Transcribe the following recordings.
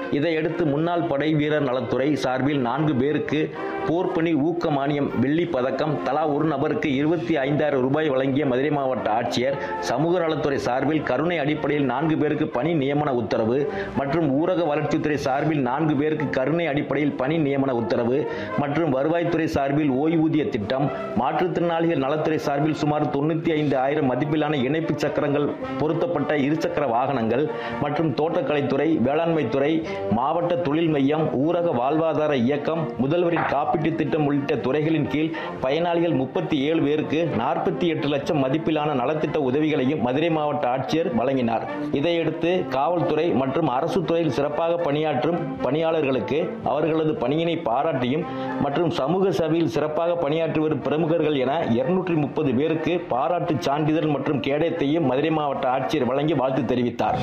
இதையடுத்து முன்னாள் படை வீரர் நலத்துறை சார்பில் நான்கு பேருக்கு போர்ப்பணி ஊக்க மானியம் வெள்ளி பதக்கம் தலா ஒரு நபருக்கு இருபத்தி ஐந்தாயிரம் ரூபாய் வழங்கிய மதுரை மாவட்ட ஆட்சியர் சமூக நலத்துறை சார்பில் கருணை அடிப்படையில் நான்கு பேருக்கு பணி நியமன உத்தரவு மற்றும் ஊரக வளர்ச்சித்துறை சார்பில் நான்கு பேருக்கு கருணை அடிப்படையில் பணி நியமன உத்தரவு மற்றும் வருவாய்த்துறை சார்பில் ஓய்வூதிய திட்டம் மாற்றுத்திறனாளிகள் நலத்துறை சார்பில் சுமார் தொண்ணூற்றி ஐந்து ஆயிரம் மதிப்பிலான இணைப்பு சக்கரங்கள் பொருத்தப்பட்ட இருசக்கர வாகனங்கள் மற்றும் தோட்டக்கலைத்துறை வேளாண்மைத்துறை மாவட்ட தொழில் மையம் ஊரக வாழ்வாதார இயக்கம் முதல்வரின் காப்பீட்டு திட்டம் உள்ளிட்ட துறைகளின் கீழ் பயனாளிகள் முப்பத்தி ஏழு பேருக்கு நாற்பத்தி எட்டு லட்சம் மதிப்பிலான நலத்திட்ட உதவிகளையும் மதுரை மாவட்ட ஆட்சியர் வழங்கினார் இதையடுத்து காவல்துறை மற்றும் அரசு துறையில் சிறப்பாக பணியாற்றும் பணியாளர்களுக்கு அவர்களது பணியினை பாராட்டியும் மற்றும் சமூக சபையில் சிறப்பாக பணியாற்றி வரும் பிரமுகர்கள் என இருநூற்றி முப்பது பேருக்கு பாராட்டு சான்றிதழ் மற்றும் கேடயத்தையும் மதுரை மாவட்ட ஆட்சியர் வழங்கி வாழ்த்து தெரிவித்தார்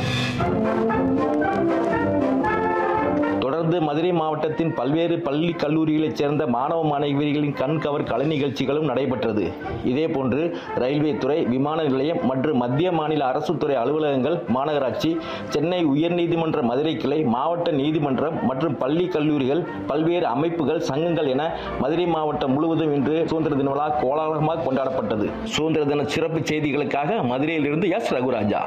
தொடர்ந்து மதுரை மாவட்டத்தின் பல்வேறு பள்ளி கல்லூரிகளைச் சேர்ந்த மாணவ மாணவிகளின் கண்கவர் கலை நிகழ்ச்சிகளும் நடைபெற்றது இதேபோன்று ரயில்வே துறை விமான நிலையம் மற்றும் மத்திய மாநில அரசு துறை அலுவலகங்கள் மாநகராட்சி சென்னை உயர்நீதிமன்ற மதுரை கிளை மாவட்ட நீதிமன்றம் மற்றும் பள்ளி கல்லூரிகள் பல்வேறு அமைப்புகள் சங்கங்கள் என மதுரை மாவட்டம் முழுவதும் இன்று சுதந்திர தின விழா கோலாகலமாக கொண்டாடப்பட்டது சுதந்திர தின சிறப்பு செய்திகளுக்காக மதுரையிலிருந்து எஸ் ரகுராஜா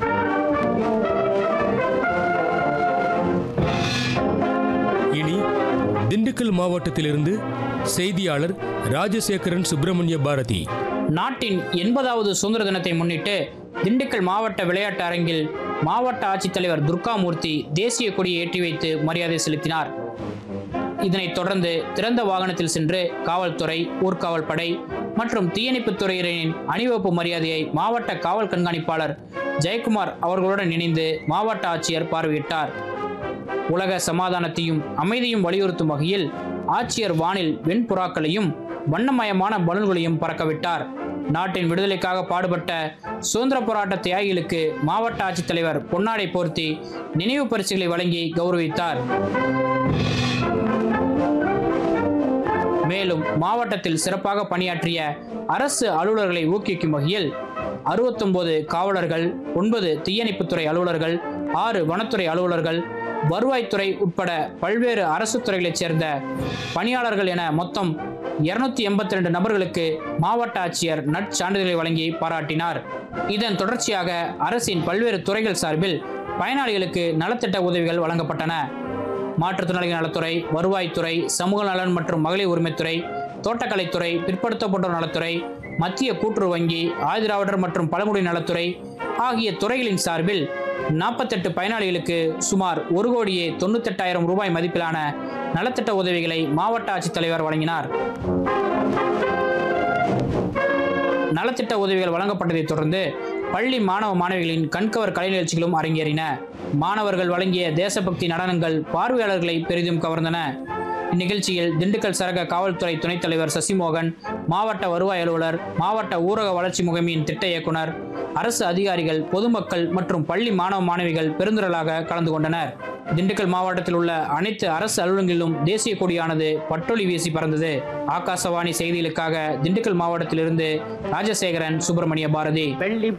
இனி திண்டுக்கல் மாவட்டத்திலிருந்து செய்தியாளர் ராஜசேகரன் சுப்பிரமணிய பாரதி நாட்டின் எண்பதாவது சுதந்திர தினத்தை முன்னிட்டு திண்டுக்கல் மாவட்ட விளையாட்டு அரங்கில் மாவட்ட ஆட்சித்தலைவர் துர்காமூர்த்தி தேசிய கொடியை ஏற்றி வைத்து மரியாதை செலுத்தினார் இதனைத் தொடர்ந்து திறந்த வாகனத்தில் சென்று காவல்துறை ஊர்காவல் படை மற்றும் தீயணைப்புத் துறையினரின் அணிவகுப்பு மரியாதையை மாவட்ட காவல் கண்காணிப்பாளர் ஜெயக்குமார் அவர்களுடன் இணைந்து மாவட்ட ஆட்சியர் பார்வையிட்டார் உலக சமாதானத்தையும் அமைதியும் வலியுறுத்தும் வகையில் ஆட்சியர் வானில் வெண்புறாக்களையும் வண்ணமயமான பலூன்களையும் பறக்கவிட்டார் நாட்டின் விடுதலைக்காக பாடுபட்ட சுதந்திர போராட்ட தியாகிகளுக்கு மாவட்ட ஆட்சித்தலைவர் பொன்னாடை போர்த்தி நினைவு பரிசுகளை வழங்கி கௌரவித்தார் மேலும் மாவட்டத்தில் சிறப்பாக பணியாற்றிய அரசு அலுவலர்களை ஊக்குவிக்கும் வகையில் அறுபத்தொன்பது காவலர்கள் ஒன்பது தீயணைப்புத்துறை அலுவலர்கள் ஆறு வனத்துறை அலுவலர்கள் வருவாய்த்துறை உட்பட பல்வேறு அரசு துறைகளைச் சேர்ந்த பணியாளர்கள் என மொத்தம் இருநூத்தி எண்பத்தி ரெண்டு நபர்களுக்கு மாவட்ட ஆட்சியர் நற்சான்றிதழை வழங்கி பாராட்டினார் இதன் தொடர்ச்சியாக அரசின் பல்வேறு துறைகள் சார்பில் பயனாளிகளுக்கு நலத்திட்ட உதவிகள் வழங்கப்பட்டன மாற்றுத்திறனாளிகள் நலத்துறை வருவாய்த்துறை சமூக நலன் மற்றும் மகளிர் உரிமைத்துறை தோட்டக்கலைத்துறை பிற்படுத்தப்பட்டோர் நலத்துறை மத்திய கூட்டுறவு வங்கி ஆதிராவிடர் மற்றும் பழங்குடி நலத்துறை ஆகிய துறைகளின் சார்பில் நாற்பத்தெட்டு பயனாளிகளுக்கு சுமார் ஒரு கோடியே தொண்ணூத்தெட்டாயிரம் ரூபாய் மதிப்பிலான நலத்திட்ட உதவிகளை மாவட்ட ஆட்சித்தலைவர் வழங்கினார் நலத்திட்ட உதவிகள் வழங்கப்பட்டதைத் தொடர்ந்து பள்ளி மாணவ மாணவிகளின் கண்கவர் கலை நிகழ்ச்சிகளும் அரங்கேறின மாணவர்கள் வழங்கிய தேசபக்தி நடனங்கள் பார்வையாளர்களை பெரிதும் கவர்ந்தன இந்நிகழ்ச்சியில் திண்டுக்கல் சரக காவல்துறை துணைத் தலைவர் சசிமோகன் மாவட்ட வருவாய் அலுவலர் மாவட்ட ஊரக வளர்ச்சி முகமையின் திட்ட இயக்குனர் அரசு அதிகாரிகள் பொதுமக்கள் மற்றும் பள்ளி மாணவ மாணவிகள் பெருந்திரளாக கலந்து கொண்டனர் திண்டுக்கல் மாவட்டத்தில் உள்ள அனைத்து அரசு அலுவலகங்களிலும் தேசிய கொடியானது பட்டொலி வீசி பறந்தது ஆகாசவாணி செய்திகளுக்காக திண்டுக்கல் மாவட்டத்திலிருந்து ராஜசேகரன் சுப்பிரமணிய பாரதி வெள்ளி